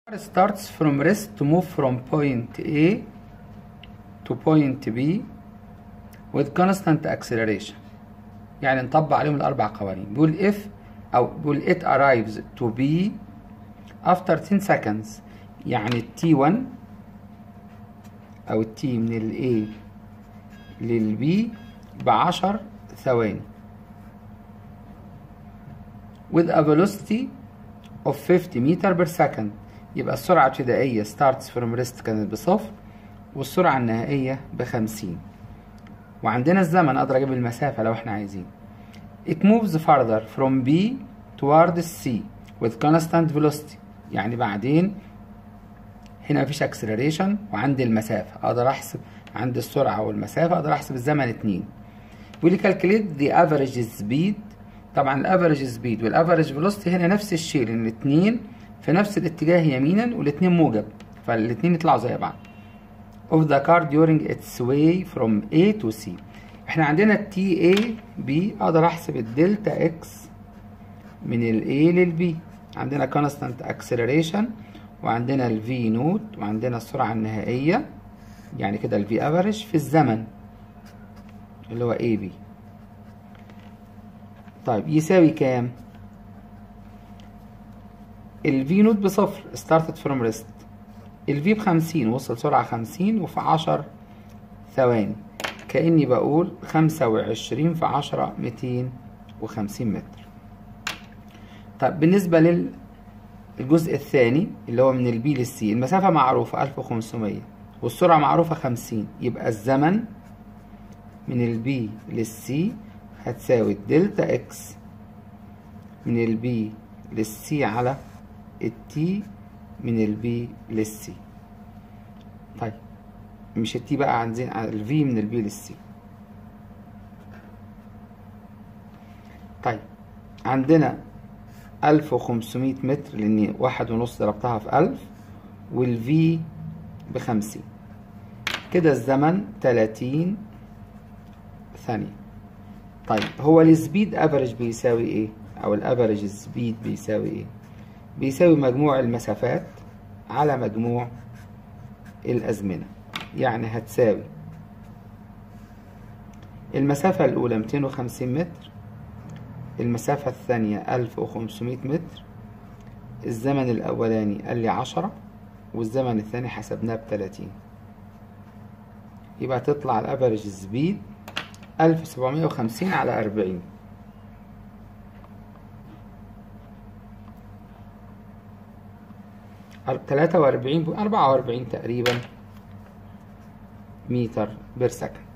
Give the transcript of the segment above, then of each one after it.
starts from rest to move from point A to point B with constant acceleration يعني نطبق عليهم الأربع قوانين بيقول if أو بيقول it arrives to B after 10 seconds يعني ال T1 أو ال T من ال A لل B بعشر ثواني with a velocity of 50 meter per second يبقى السرعة الابتدائية starts from rest كانت بصفر والسرعة النهائية بخمسين وعندنا الزمن أقدر أجيب المسافة لو إحنا عايزين It moves further from B towards C with constant velocity يعني بعدين هنا مفيش acceleration وعندي المسافة أقدر أحسب عندي السرعة والمسافة أقدر أحسب الزمن اتنين بيقول لي calculate the average speed طبعا الافريج سبيد والافريج فيلوسيتي هنا نفس الشيء لان الاثنين في نفس الاتجاه يمينا والاثنين موجب فالاثنين يطلعوا زي بعض of the car during its way from A to C احنا عندنا تي A B اقدر احسب الدلتا اكس من ال A لل B عندنا constant acceleration وعندنا ال V نوت وعندنا السرعة النهائية يعني كده ال V average في الزمن اللي هو A B طيب يساوي كام ال V نوت بصفر started from rest ال V بخمسين وصل سرعة خمسين وفي عشر ثواني كأني بقول خمسة وعشرين في عشرة ميتين وخمسين متر طيب بالنسبة للجزء الثاني اللي هو من البي للسي المسافة معروفة ألف وخمسمية والسرعة معروفة خمسين يبقى الزمن من البي للسي هتساوي الدلتا اكس من البي للسي على التي من البي للسي طيب مش التي بقى عندنا الفي من البي للسي طيب عندنا ألف وخمسمية متر لأني واحد ونص ضربتها في ألف والفي بخمسين كده الزمن تلاتين ثانية طيب هو السبيد افريج بيساوي ايه او الافريج سبيد بيساوي ايه بيساوي مجموع المسافات على مجموع الازمنه يعني هتساوي المسافة الأولى 250 متر المسافة الثانية 1500 متر الزمن الأولاني قال لي 10 والزمن الثاني حسبناه بتلاتين يبقى تطلع الافريج سبيد ألف سبعمية وخمسين على أربعين تلاتة وأربعين أربعة وأربعين تقريبا متر بير سكند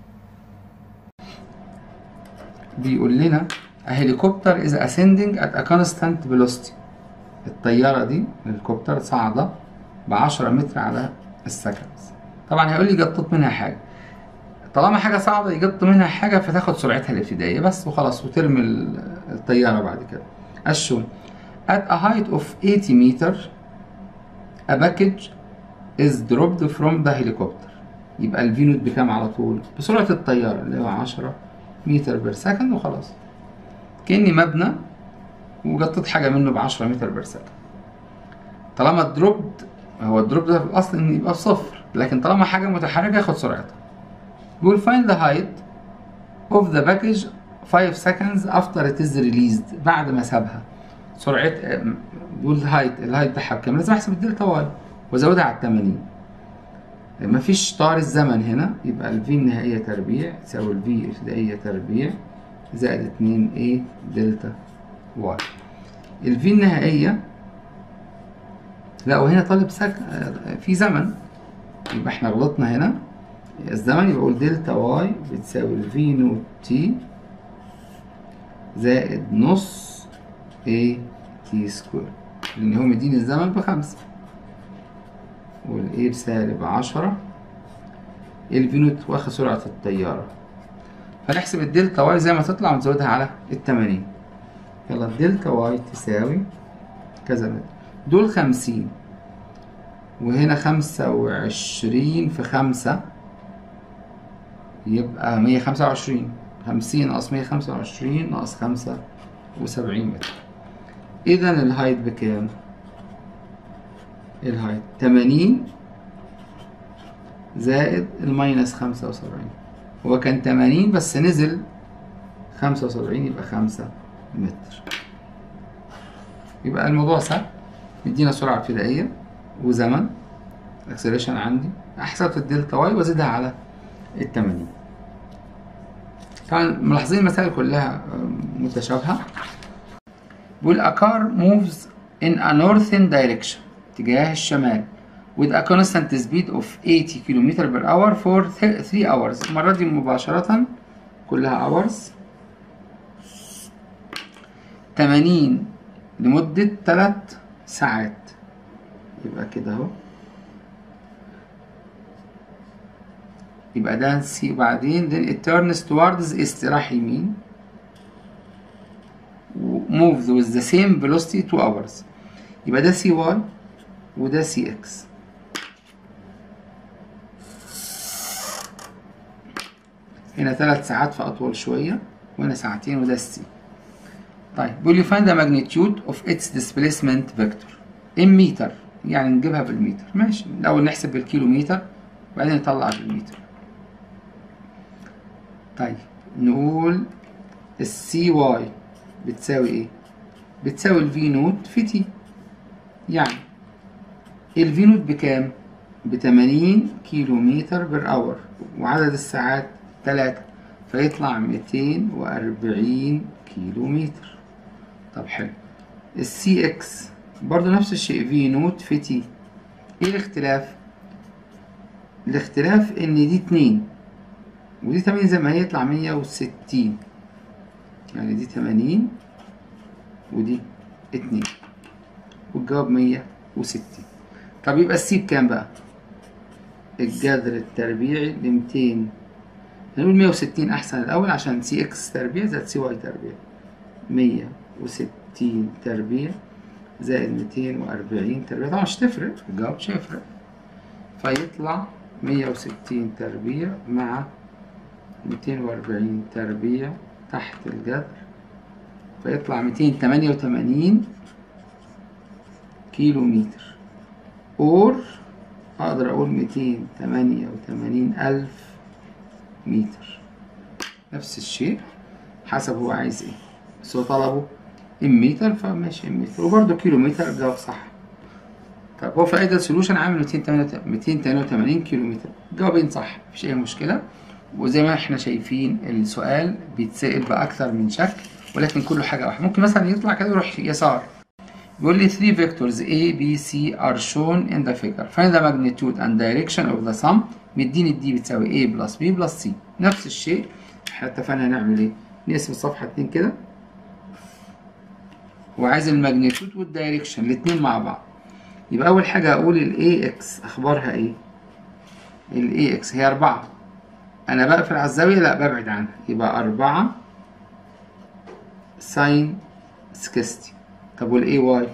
بيقول لنا a helicopter is ascending at a constant velocity الطيارة دي الهليكوبتر صاعدة بعشرة متر على السكند طبعا هيقول لي جطت منها حاجة طالما حاجة صعبة يجط منها حاجة فتاخد سرعتها الابتدائية بس وخلاص وترمي الطيارة بعد كده الشون at a height of 80 meter a package is dropped from the helicopter يبقى الفينوت بكام على طول بسرعة الطيارة اللي هو 10 متر بير سكند وخلاص كأني مبنى وجطيت حاجة منه ب 10 متر بير سكند طالما الدروب هو الدروب ده في الأصل إن يبقى بصفر لكن طالما حاجة متحركة ياخد سرعتها بيقول find the height of the package 5 seconds after it is released بعد ما سابها سرعة بيقول الهايت الهايت بتاعها بكام لازم احسب الدلتا واي وازودها على 80 مفيش طار الزمن هنا يبقى الفي النهائية تربيع تساوي الفي الابتدائية تربيع زائد 2 a دلتا واي الفي النهائية لا وهنا طالب سك في زمن يبقى احنا غلطنا هنا الزمن يبقى اقول دلتا واي بتساوي الفي نوت تي زائد نص اي تي سكوير لان هو مديني الزمن بخمسة والاي بسالب عشرة الفي نوت واخد سرعة الطيارة فنحسب الدلتا واي زي ما تطلع ونزودها على التمانين يلا الدلتا واي تساوي كذا متر دول خمسين وهنا خمسة وعشرين في خمسة يبقى مية خمسة وعشرين خمسين ناقص مية خمسة وعشرين ناقص خمسة وسبعين متر إذا الهايت بكام؟ الهايت تمانين زائد الماينس خمسة وسبعين هو كان تمانين بس نزل خمسة وسبعين يبقى خمسة متر يبقى الموضوع سهل مدينا سرعة ابتدائية وزمن الاكسلريشن عندي حسبت الدلتا واي وازيدها على التمانين طبعا ملاحظين المسائل كلها متشابهة بيقول a car moves in a northern direction اتجاه الشمال with a constant speed of 80 km per hour for 3 hours المرة دي مباشرة كلها hours 80 لمدة 3 ساعات يبقى كده اهو يبقى ده سي وبعدين then it turns towards east راح يمين moves with the same velocity 2 hours يبقى ده سي واي وده سي اكس هنا ثلاث ساعات فأطول شوية وهنا ساعتين وده السي طيب بيقول لي find the magnitude of its displacement vector in متر يعني نجيبها بالمتر ماشي الأول نحسب بالكيلومتر وبعدين نطلع بالمتر طيب نقول السي واي بتساوي ايه بتساوي الفي نوت في تي يعني الفي نوت بكام بتمانين كيلو متر بر اور وعدد الساعات تلاتة فيطلع ميتين وأربعين كيلو متر طب حلو السي اكس برضو نفس الشيء في نوت في تي ايه الاختلاف الاختلاف ان دي اتنين ودي تمانين زي ما هي يطلع مية وستين يعني دي تمانين ودي اتنين والجواب مية وستين طب يبقى السي بكام بقى الجذر التربيعي لميتين هنقول مية وستين أحسن الأول عشان سي إكس تربيع زائد سي واي تربيع مية وستين تربيع زائد ميتين وأربعين تربيع طبعا مش تفرق الجواب مش هيفرق فيطلع مية وستين تربيع مع ميتين وأربعين تربيع تحت الجذر فيطلع ميتين تمانية وتمانين كيلو متر اور أقدر أقول ميتين تمانية وتمانين ألف متر نفس الشيء حسب هو عايز ايه بس هو طلبه ام متر فماشي ام متر وبرده كيلو متر الجواب صح طب هو في ايدل سولوشن عامل 288 كيلو متر جوابين صح مفيش اي مشكله وزي ما احنا شايفين السؤال بيتسأل بأكثر من شكل ولكن كله حاجة واحدة ممكن مثلا يطلع كده يروح يسار بيقول لي 3 vectors A, B, C are shown in the figure find the magnitude and direction of the sum مديني الدي بتساوي A plus B plus C نفس الشيء احنا اتفقنا هنعمل ايه نقسم الصفحة اتنين كده وعايز الماجنتيود والدايركشن الاتنين مع بعض يبقى أول حاجة هقول ال AX أخبارها ايه ال AX هي أربعة أنا بقفل على الزاوية لا ببعد عنها يبقى أربعة ساين سكستي طب والاي واي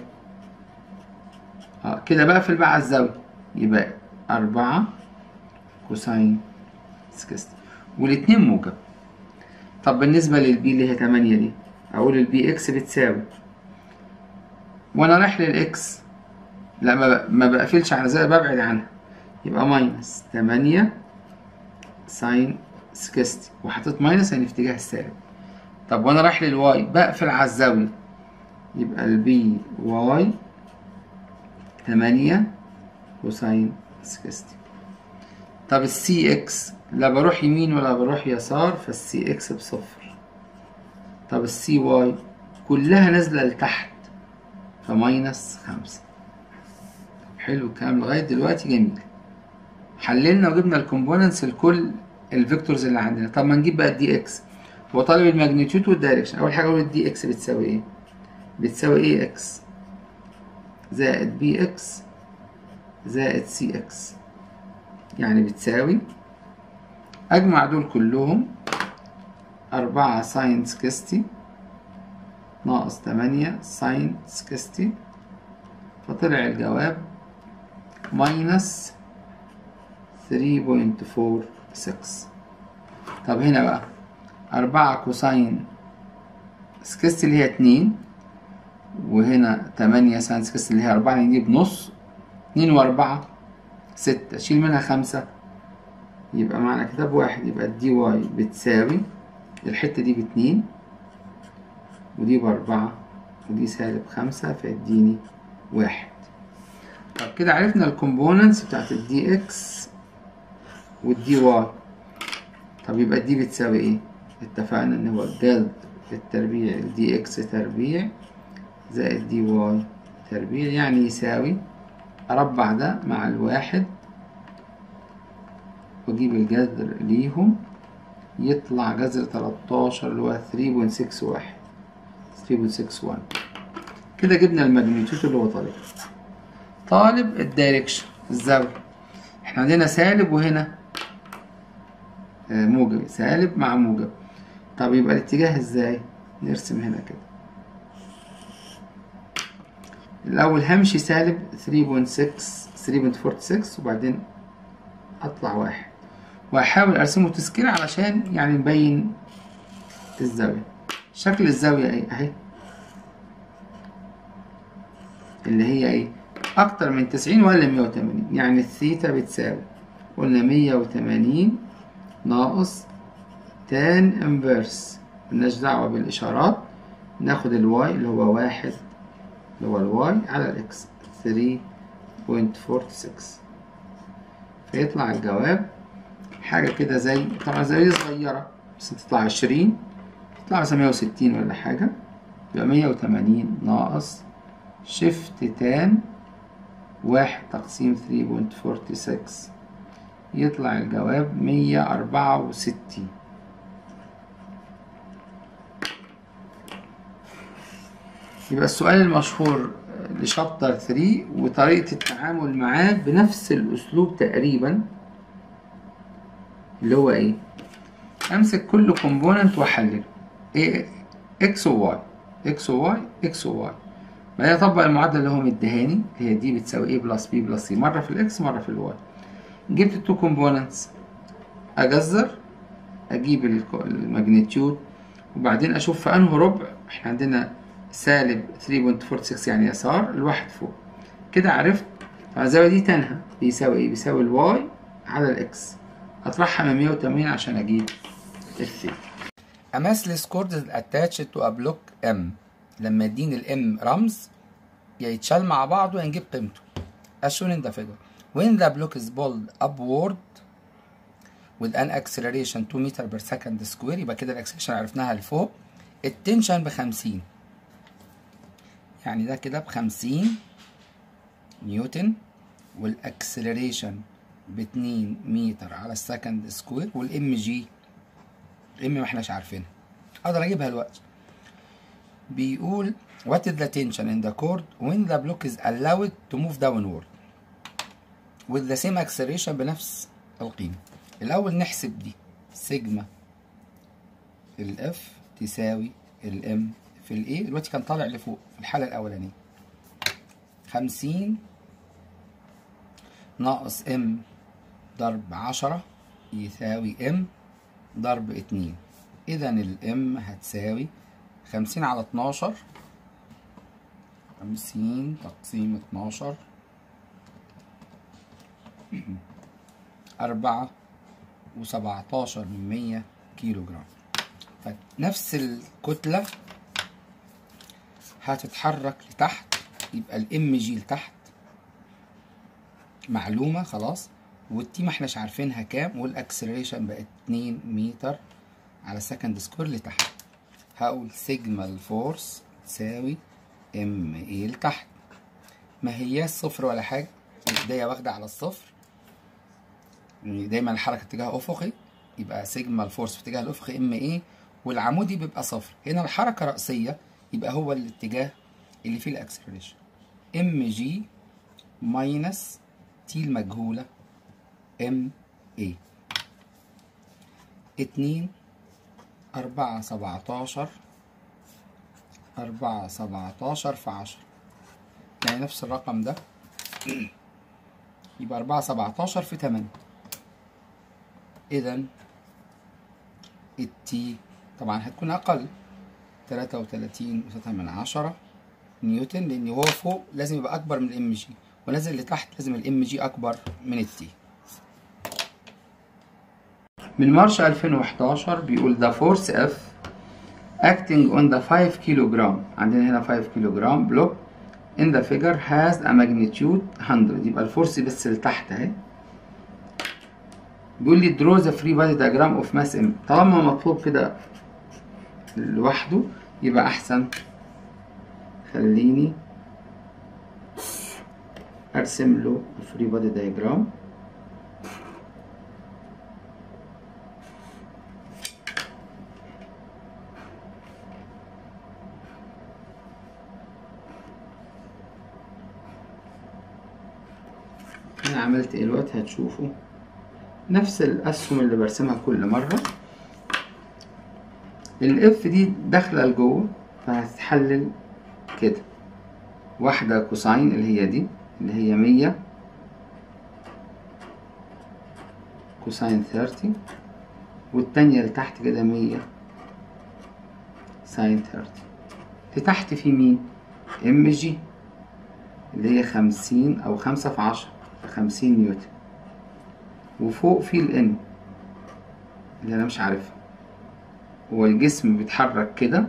اه كده بقفل بقى على الزاوية يبقى أربعة كوساين سكستي والاتنين موجب طب بالنسبة للبي اللي هي تمانية دي أقول البي إكس بتساوي وأنا رايح للإكس لا ما, ما بقفلش على زاوية ببعد عنها يبقى ماينس تمانية ساين سكستي وحطيت ماينس يعني في اتجاه السالب طب وانا رايح للواي بقفل على الزاوية يبقى البي واي تمانية كوساين سكستي طب السي اكس لا بروح يمين ولا بروح يسار فالسي اكس بصفر طب السي واي كلها نازلة لتحت فماينس خمسة حلو الكلام لغاية دلوقتي جميل حللنا وجبنا الكومبوننتس لكل الفيكتورز اللي عندنا طب ما نجيب بقى الدي اكس هو طالب الماجنتيود والدايركشن اول حاجه اقول الدي اكس بتساوي ايه بتساوي ايه اكس زائد بي اكس زائد سي اكس يعني بتساوي اجمع دول كلهم أربعة ساين سكستي ناقص تمانية ساين سكستي فطلع الجواب ماينس 3.46 طب هنا بقى أربعة كوساين سكست اللي هي اتنين وهنا تمانية ساين سكست اللي هي أربعة نجيب نص اتنين واربعة ستة شيل منها خمسة يبقى معنى كده بواحد يبقى الدي واي بتساوي الحتة دي باتنين ودي بأربعة ودي سالب خمسة فيديني واحد طب كده عرفنا الكومبوننتس بتاعت الدي اكس والدي واي طب يبقى الدي بتساوي ايه؟ اتفقنا ان هو جذر التربيع الدي اكس تربيع زائد دي واي تربيع يعني يساوي اربع ده مع الواحد واجيب الجذر ليهم يطلع جذر 13 اللي هو 3.61 3.61 كده جبنا الماجنتيود اللي هو طالب طالب الدايركشن الزاوية احنا عندنا سالب وهنا آه، موجب سالب مع موجب طب يبقى الاتجاه ازاي نرسم هنا كده الاول همشي سالب 3.6 3.46 وبعدين اطلع واحد وهحاول ارسمه تسكير علشان يعني نبين الزاوية شكل الزاوية ايه اهي اللي هي ايه اكتر من 90 ولا 180 يعني الثيتا بتساوي قلنا 180 ناقص تان انفرس ملناش دعوة بالإشارات ناخد الواي اللي هو واحد اللي هو الواي على الإكس 3.46 فيطلع الجواب حاجة كده زي طبعا زي صغيرة بس تطلع عشرين تطلع مثلا مية وستين ولا حاجة يبقى مية وتمانين ناقص شيفت تان واحد تقسيم 3.46 يطلع الجواب مية أربعة وستين يبقى السؤال المشهور لشابتر 3 وطريقة التعامل معاه بنفس الأسلوب تقريبا اللي هو إيه؟ أمسك كل كومبوننت وأحلله إيه إكس وواي إكس وواي إكس وواي بعدين أطبق المعادلة اللي هو مديهاني اللي هي دي بتساوي إيه بلس بي بلس سي مرة في الإكس مرة في الواي جبت التو كومبوننتس أجذر أجيب الك- الماجنتيود وبعدين أشوف في أنه ربع إحنا عندنا سالب 3.46 يعني يسار الواحد فوق كده عرفت فالزاوية دي تنهى بيساوي ايه؟ بيساوي الواي على الاكس هطرحها من 180 عشان اجيب الثيتا A massless cord is attached to a block M لما يديني الام رمز يا يتشال مع بعضه يا نجيب قيمته as shown in the figure when the block is pulled upward with an acceleration 2 meter per second square يبقى كده الاكسلريشن عرفناها لفوق التنشن ب 50 يعني ده كده ب 50 نيوتن والاكسلريشن ب 2 متر على السكند سكوير والام جي ام ما احناش عارفينها اقدر اجيبها دلوقتي بيقول what is the tension in the cord when the block is allowed to move downward with the same acceleration بنفس القيمة الأول نحسب دي سيجما الاف تساوي الام في الايه دلوقتي كان طالع لفوق في الحالة الأولانية خمسين ناقص ام ضرب عشرة يساوي ام ضرب اتنين إذا الام هتساوي خمسين على اتناشر خمسين تقسيم اتناشر أربعة وسبعتاشر من مية كيلو جرام فنفس الكتلة هتتحرك لتحت يبقى الام جي لتحت معلومة خلاص والتي ما احناش عارفينها كام والاكسلريشن بقت اتنين متر على سكند سكوير لتحت هقول سيجما الفورس تساوي ام ايه لتحت ما هي صفر ولا حاجة ايديا واخدة على الصفر يعني دايما الحركة اتجاه افقي يبقى سيجما الفورس في اتجاه الافقي ام ايه والعمودي بيبقى صفر هنا الحركة رأسية يبقى هو الاتجاه اللي فيه الاكسلريشن ام جي ماينس تي المجهولة ام ايه اتنين أربعة سبعتاشر أربعة سبعتاشر في عشرة يعني نفس الرقم ده يبقى أربعة سبعتاشر في تمانية إذا التي طبعا هتكون أقل تلاتة وتلاتين وتلاتة من عشرة نيوتن لأن هو فوق لازم يبقى أكبر من الإم جي ونازل لتحت لازم الام جي اكبر من التي من مارش 2011 بيقول the force F acting on the 5 كيلوغرام عندنا هنا 5 كيلوغرام بلوك in the figure has a magnitude 100 يبقى الفورس بس لتحت اهي بيقول لي draw the free body diagram of mass M طالما مطلوب كده لوحده يبقى احسن خليني ارسم له الفري بادي دايجرام انا عملت ايه الوقت هتشوفوا نفس الاسهم اللي برسمها كل مره الاف دي داخله لجوه فهتتحلل كده واحدة كوساين اللي هي دي اللي هي مية كوساين ثيرتي والتانية اللي تحت كده مية ساين ثيرتي اللي تحت في مين؟ ام جي اللي هي خمسين أو خمسة في عشرة خمسين نيوتن وفوق في الان اللي أنا مش عارفها هو الجسم بيتحرك كده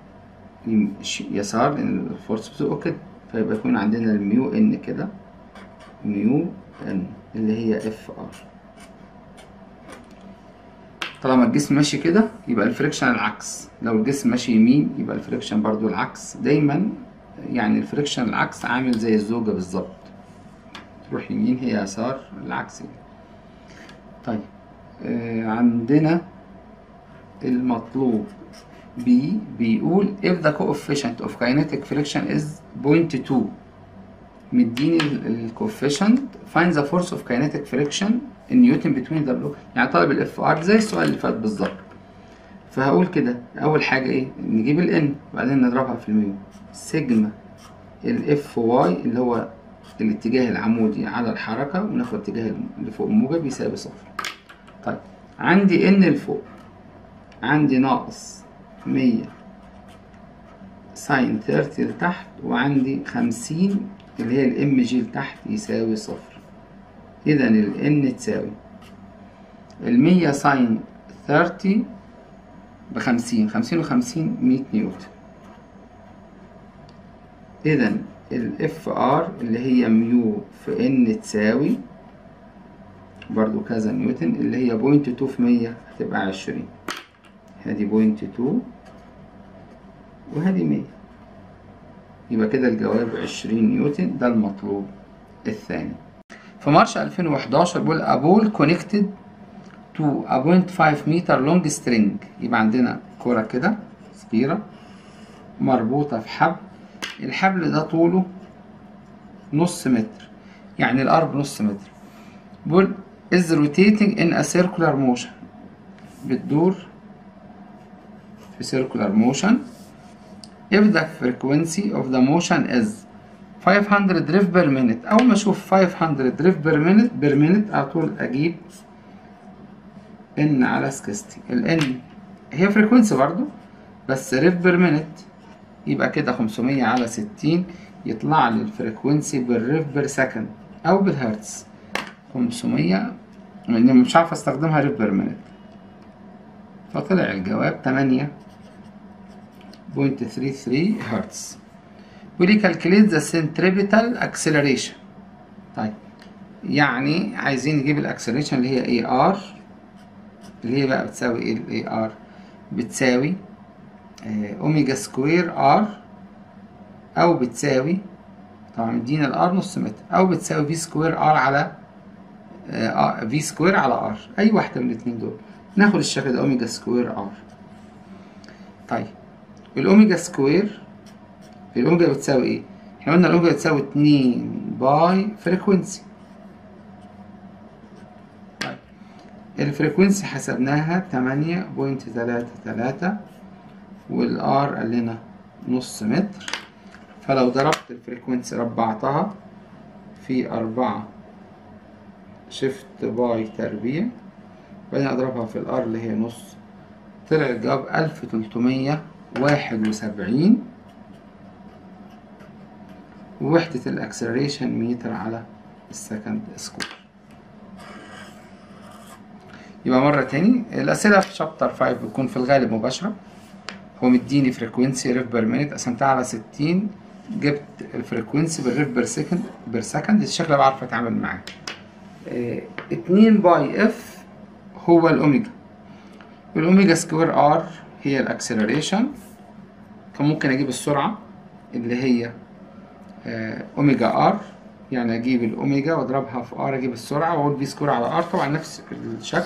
يسار لأن الفورس بتزقه كده فيبقى يكون عندنا الميو ان كده ميو ان اللي هي اف ار طالما الجسم ماشي كده يبقى الفريكشن العكس لو الجسم ماشي يمين يبقى الفريكشن برضو العكس دايما يعني الفريكشن العكس عامل زي الزوجة بالظبط تروح يمين هي يسار العكس يعني. طيب آه عندنا المطلوب B بيقول if the coefficient of kinetic friction is 0.2 مديني الكوفيشنت find the force of kinetic friction in Newton between the block يعني طالب الاف ار زي السؤال اللي فات بالظبط فهقول كده اول حاجه ايه نجيب الان وبعدين نضربها في الميو سيجما الاف واي اللي هو الاتجاه العمودي على الحركه وناخد الاتجاه اللي فوق الموجب يساوي صفر طيب عندي ان لفوق عندي ناقص مية ساين ثيرتي لتحت وعندي خمسين اللي هي الام جي لتحت يساوي صفر اذا الان تساوي المية ساين ثيرتي بخمسين خمسين وخمسين مية نيوتن اذا الاف ار اللي هي ميو في ان تساوي برضو كذا نيوتن اللي هي بوينت تو في مية هتبقى عشرين هادي بوينت تو وهذه مية يبقى كده الجواب عشرين نيوتن ده المطلوب الثاني في مارش 2011 بيقول أبول كونكتد تو a 0.5 متر لونج سترينج يبقى عندنا كرة كده صغيرة مربوطة في حبل الحبل ده طوله نص متر يعني الأرض نص متر بيقول is rotating in a circular motion بتدور في circular motion if the frequency of the motion is 500 drift per minute أول ما أشوف 500 drift per minute per minute على طول أجيب n على 60 ال n هي frequency برضو بس drift per minute يبقى كده 500 على 60 يطلع لي الفريكونسي بالريف بير سكند أو بالهرتز 500 لأني مش عارف أستخدمها ريف بير مينت فطلع الجواب 8 0.33 هرتز ولي calculate the centripetal acceleration طيب يعني عايزين نجيب الاكسلريشن اللي هي اي ار اللي هي بقى بتساوي ايه الاي ار بتساوي آه، اوميجا سكوير ار او بتساوي طبعا مدينا الار نص متر او بتساوي في سكوير ار على في سكوير على ار اي واحده من الاثنين دول ناخد الشكل ده اوميجا سكوير ار طيب الاوميجا سكوير الاوميجا بتساوي ايه احنا قلنا الاوميجا بتساوي 2 باي فريكوينسي طيب الفريكوينسي حسبناها 8.33 والار قال لنا نص متر فلو ضربت الفريكوينسي ربعتها في أربعة شيفت باي تربيع بعدين أضربها في الار اللي هي نص طلع الجواب ألف تلتمية واحد وسبعين ووحدة الاكسلريشن متر على السكند سكوير يبقى مرة تاني الأسئلة في شابتر 5 بتكون في الغالب مباشرة هو مديني فريكوينسي ريف بير مينيت قسمتها على 60 جبت الفريكوينسي بالريف بير سكند بير سكند الشكل بعرف اتعامل معاه اه 2 باي اف هو الاوميجا الاوميجا سكوير ار هي الاكسلريشن كان ممكن اجيب السرعة اللي هي اه اوميجا ار يعني اجيب الاوميجا واضربها في ار اجيب السرعة واقول في سكوير على ار طبعا نفس الشكل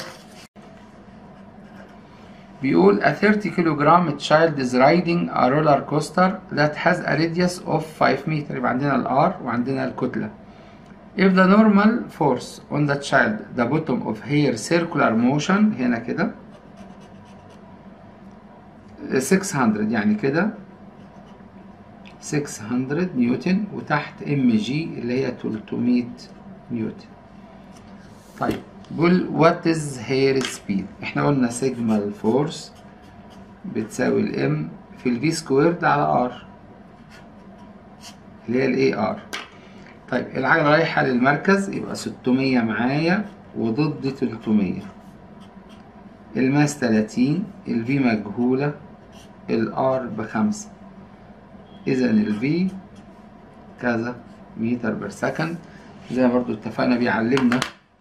بيقول a 30 kilogram child is riding a roller coaster that has a radius of 5 meter يبقى عندنا الار وعندنا الكتلة if the normal force on the child the bottom of her circular motion هنا كده 600 يعني كده 600 نيوتن وتحت ام جي اللي هي 300 نيوتن طيب بقول وات از هير سبيد احنا قلنا سيجما الفورس بتساوي الام في الفي سكويرد على ار اللي هي الاي ار طيب العجلة رايحة للمركز يبقى 600 معايا وضد 300 الماس 30 الفي مجهولة الار بخمسة اذا الفي كذا متر بير سكند زي ما برضو اتفقنا بيعلمنا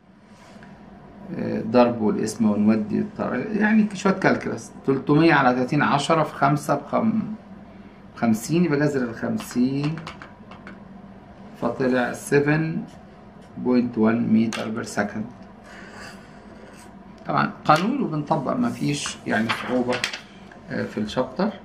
ضرب والاسم ونودي يعني شوية كالكلاس 300 على 30 10 في 5 بخم 50 يبقى جذر ال 50 فطلع 7.1 متر بير سكند طبعا قانون وبنطبق مفيش يعني صعوبة في الشابتر